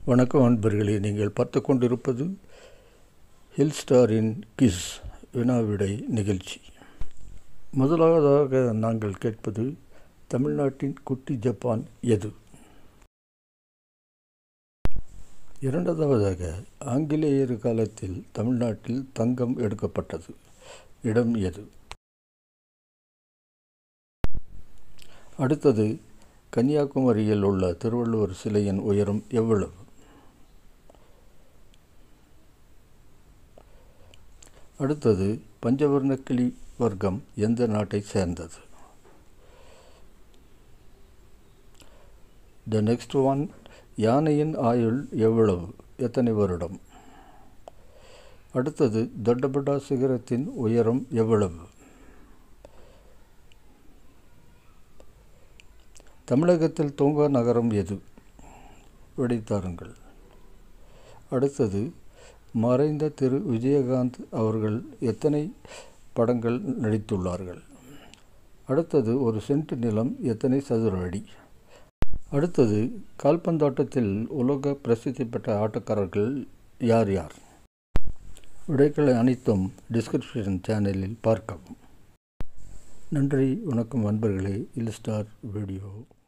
வணக்கம் அன்பர்களே நீங்கள் பார்த்து கொண்டிருப்பது ஹில் ஸ்டாரின் கிஸ் வினாவிடை நிகழ்ச்சி முதலாவதாக நாங்கள் கேட்பது தமிழ்நாட்டின் குட்டி ஜப்பான் எது இரண்டாவதாக ஆங்கிலேயர் காலத்தில் தமிழ்நாட்டில் தங்கம் எடுக்கப்பட்டது இடம் எது அடுத்தது கன்னியாகுமரியில் உள்ள திருவள்ளுவர் சிலையின் உயரம் எவ்வளவு அடுத்தது பஞ்சவர்ண கிளி வர்க்கம் எந்த நாட்டை சேர்ந்தது த நெக்ஸ்ட் ஒன் யானையின் ஆயுள் எவ்வளவு எத்தனை வருடம் அடுத்தது தொட்டபெட்டா சிகரத்தின் உயரம் எவ்வளவு தமிழகத்தில் தூங்கா நகரம் எது விடைத்தாருங்கள் அடுத்தது மறைந்த திரு விஜயகாந்த் அவர்கள் எத்தனை படங்கள் நடித்துள்ளார்கள் அடுத்தது ஒரு சென்ட் நிலம் எத்தனை சதுர அடி அடுத்தது கால்பந்தாட்டத்தில் உலக பிரசித்தி பெற்ற ஆட்டக்காரர்கள் யார் யார் விடைகளை அனைத்தும் டிஸ்கிரிப்ஷன் சேனலில் பார்க்கவும் நன்றி வணக்கம் நண்பர்களே இல் ஸ்டார் வீடியோ